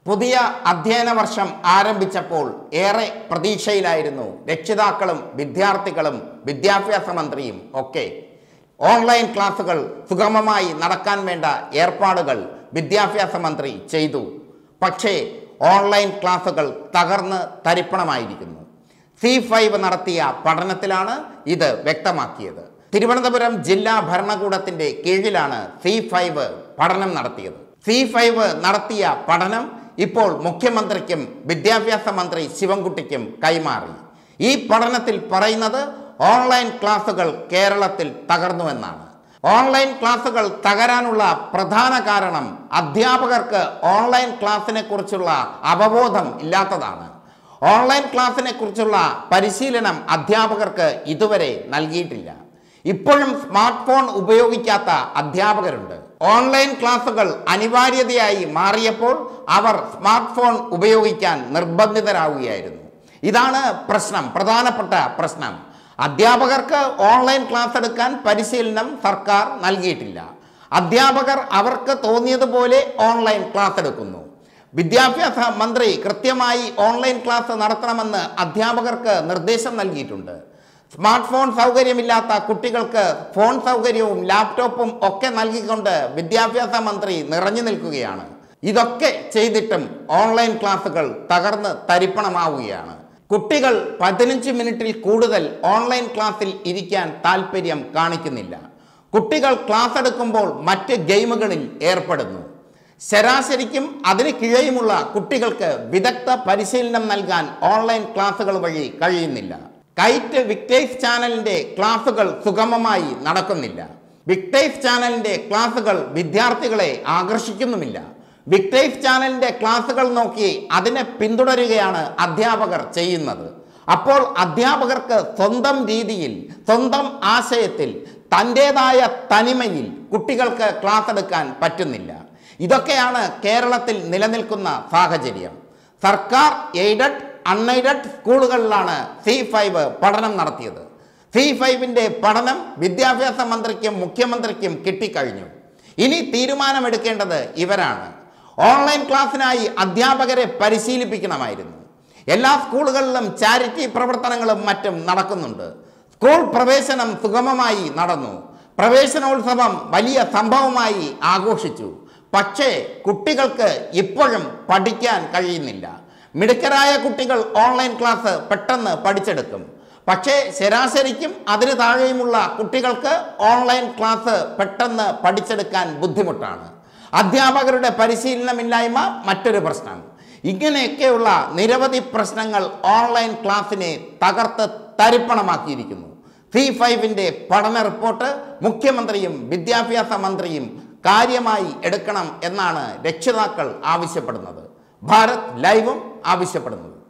പുതിയ അധ്യയന വർഷം ആരംഭിച്ചപ്പോൾ ഏറെ പ്രതീക്ഷയിലായിരുന്നു രക്ഷിതാക്കളും വിദ്യാർത്ഥികളും വിദ്യാഭ്യാസ മന്ത്രിയും ഒക്കെ ഓൺലൈൻ ക്ലാസുകൾ സുഗമമായി നടക്കാൻ വേണ്ട ഏർപ്പാടുകൾ വിദ്യാഭ്യാസ മന്ത്രി ചെയ്തു പക്ഷേ ഓൺലൈൻ ക്ലാസുകൾ തകർന്ന് തരിപ്പണമായിരിക്കുന്നു സി ഫൈവ് നടത്തിയ പഠനത്തിലാണ് ഇത് വ്യക്തമാക്കിയത് തിരുവനന്തപുരം ജില്ലാ ഭരണകൂടത്തിന്റെ കീഴിലാണ് സി ഫൈവ് പഠനം നടത്തിയത് സി ഫൈവ് നടത്തിയ പഠനം ഇപ്പോൾ മുഖ്യമന്ത്രിക്കും വിദ്യാഭ്യാസ മന്ത്രി ശിവൻകുട്ടിക്കും കൈമാറി ഈ പഠനത്തിൽ പറയുന്നത് ഓൺലൈൻ ക്ലാസുകൾ കേരളത്തിൽ തകർന്നുവെന്നാണ് ഓൺലൈൻ ക്ലാസുകൾ തകരാനുള്ള പ്രധാന കാരണം അധ്യാപകർക്ക് ഓൺലൈൻ ക്ലാസ്സിനെ കുറിച്ചുള്ള അവബോധം ഇല്ലാത്തതാണ് ഓൺലൈൻ ക്ലാസ്സിനെ കുറിച്ചുള്ള പരിശീലനം അധ്യാപകർക്ക് ഇതുവരെ നൽകിയിട്ടില്ല ഇപ്പോഴും സ്മാർട്ട് ഫോൺ ഉപയോഗിക്കാത്ത അധ്യാപകരുണ്ട് ഓൺലൈൻ ക്ലാസുകൾ അനിവാര്യതയായി മാറിയപ്പോൾ അവർ സ്മാർട്ട് ഫോൺ ഉപയോഗിക്കാൻ നിർബന്ധിതരാവുകയായിരുന്നു ഇതാണ് പ്രശ്നം പ്രധാനപ്പെട്ട പ്രശ്നം അധ്യാപകർക്ക് ഓൺലൈൻ ക്ലാസ് എടുക്കാൻ പരിശീലനം സർക്കാർ നൽകിയിട്ടില്ല അധ്യാപകർ അവർക്ക് തോന്നിയതുപോലെ ഓൺലൈൻ ക്ലാസ് എടുക്കുന്നു വിദ്യാഭ്യാസ മന്ത്രി കൃത്യമായി ഓൺലൈൻ ക്ലാസ് നടത്തണമെന്ന് അധ്യാപകർക്ക് നിർദ്ദേശം നൽകിയിട്ടുണ്ട് സ്മാർട്ട് ഫോൺ സൗകര്യമില്ലാത്ത കുട്ടികൾക്ക് ഫോൺ സൗകര്യവും ലാപ്ടോപ്പും ഒക്കെ നൽകിക്കൊണ്ട് വിദ്യാഭ്യാസ മന്ത്രി നിറഞ്ഞു നിൽക്കുകയാണ് ഇതൊക്കെ ചെയ്തിട്ടും ഓൺലൈൻ ക്ലാസുകൾ തകർന്ന് തരിപ്പണമാവുകയാണ് കുട്ടികൾ പതിനഞ്ച് മിനിറ്റിൽ കൂടുതൽ ഓൺലൈൻ ക്ലാസ്സിൽ ഇരിക്കാൻ താല്പര്യം കാണിക്കുന്നില്ല കുട്ടികൾ ക്ലാസ് എടുക്കുമ്പോൾ മറ്റ് ഗെയിമുകളിൽ ഏർപ്പെടുന്നു ശരാശരിക്കും അതിന് കീഴെയുമുള്ള കുട്ടികൾക്ക് വിദഗ്ധ പരിശീലനം നൽകാൻ ഓൺലൈൻ ക്ലാസുകൾ വഴി കഴിയുന്നില്ല കൈറ്റ് വിക്ടേഴ്സ് ചാനലിന്റെ ക്ലാസുകൾ സുഗമമായി നടക്കുന്നില്ല വിക്ടേഴ്സ് ചാനലിന്റെ ക്ലാസുകൾ വിദ്യാർത്ഥികളെ ആകർഷിക്കുന്നുമില്ല വിക്ടേഴ്സ് ചാനലിന്റെ ക്ലാസുകൾ നോക്കി അതിനെ പിന്തുടരുകയാണ് അധ്യാപകർ ചെയ്യുന്നത് അപ്പോൾ അധ്യാപകർക്ക് സ്വന്തം രീതിയിൽ സ്വന്തം ആശയത്തിൽ തൻ്റെതായ തനിമയിൽ കുട്ടികൾക്ക് ക്ലാസ് എടുക്കാൻ പറ്റുന്നില്ല ഇതൊക്കെയാണ് കേരളത്തിൽ നിലനിൽക്കുന്ന സാഹചര്യം സർക്കാർ എയ്ഡഡ് അൺഎയ്ഡഡ് സ്കൂളുകളിലാണ് സി ഫൈവ് പഠനം നടത്തിയത് സി ഫൈവിൻ്റെ പഠനം വിദ്യാഭ്യാസ മന്ത്രിക്കും മുഖ്യമന്ത്രിക്കും കിട്ടിക്കഴിഞ്ഞു ഇനി തീരുമാനമെടുക്കേണ്ടത് ഇവരാണ് ഓൺലൈൻ ക്ലാസ്സിനായി അധ്യാപകരെ പരിശീലിപ്പിക്കണമായിരുന്നു എല്ലാ സ്കൂളുകളിലും ചാരിറ്റി പ്രവർത്തനങ്ങളും മറ്റും നടക്കുന്നുണ്ട് സ്കൂൾ പ്രവേശനം സുഗമമായി നടന്നു പ്രവേശനോത്സവം വലിയ സംഭവമായി ആഘോഷിച്ചു പക്ഷേ കുട്ടികൾക്ക് ഇപ്പോഴും പഠിക്കാൻ കഴിയുന്നില്ല മിടുക്കരായ കുട്ടികൾ ഓൺലൈൻ ക്ലാസ് പെട്ടെന്ന് പഠിച്ചെടുക്കും പക്ഷേ ശരാശരിക്കും അതിന് താഴെയുമുള്ള കുട്ടികൾക്ക് ഓൺലൈൻ ക്ലാസ് പെട്ടെന്ന് പഠിച്ചെടുക്കാൻ ബുദ്ധിമുട്ടാണ് അധ്യാപകരുടെ പരിശീലനമില്ലായ്മ മറ്റൊരു പ്രശ്നം ഇങ്ങനെയൊക്കെയുള്ള നിരവധി പ്രശ്നങ്ങൾ ഓൺലൈൻ ക്ലാസ്സിനെ തകർത്ത് തരിപ്പണമാക്കിയിരിക്കുന്നു സി ഫൈവിൻ്റെ പഠന റിപ്പോർട്ട് മുഖ്യമന്ത്രിയും വിദ്യാഭ്യാസ മന്ത്രിയും കാര്യമായി എടുക്കണം എന്നാണ് രക്ഷിതാക്കൾ ആവശ്യപ്പെടുന്നത് ഭാരത് ലൈവും ആവശ്യപ്പെടുന്നത്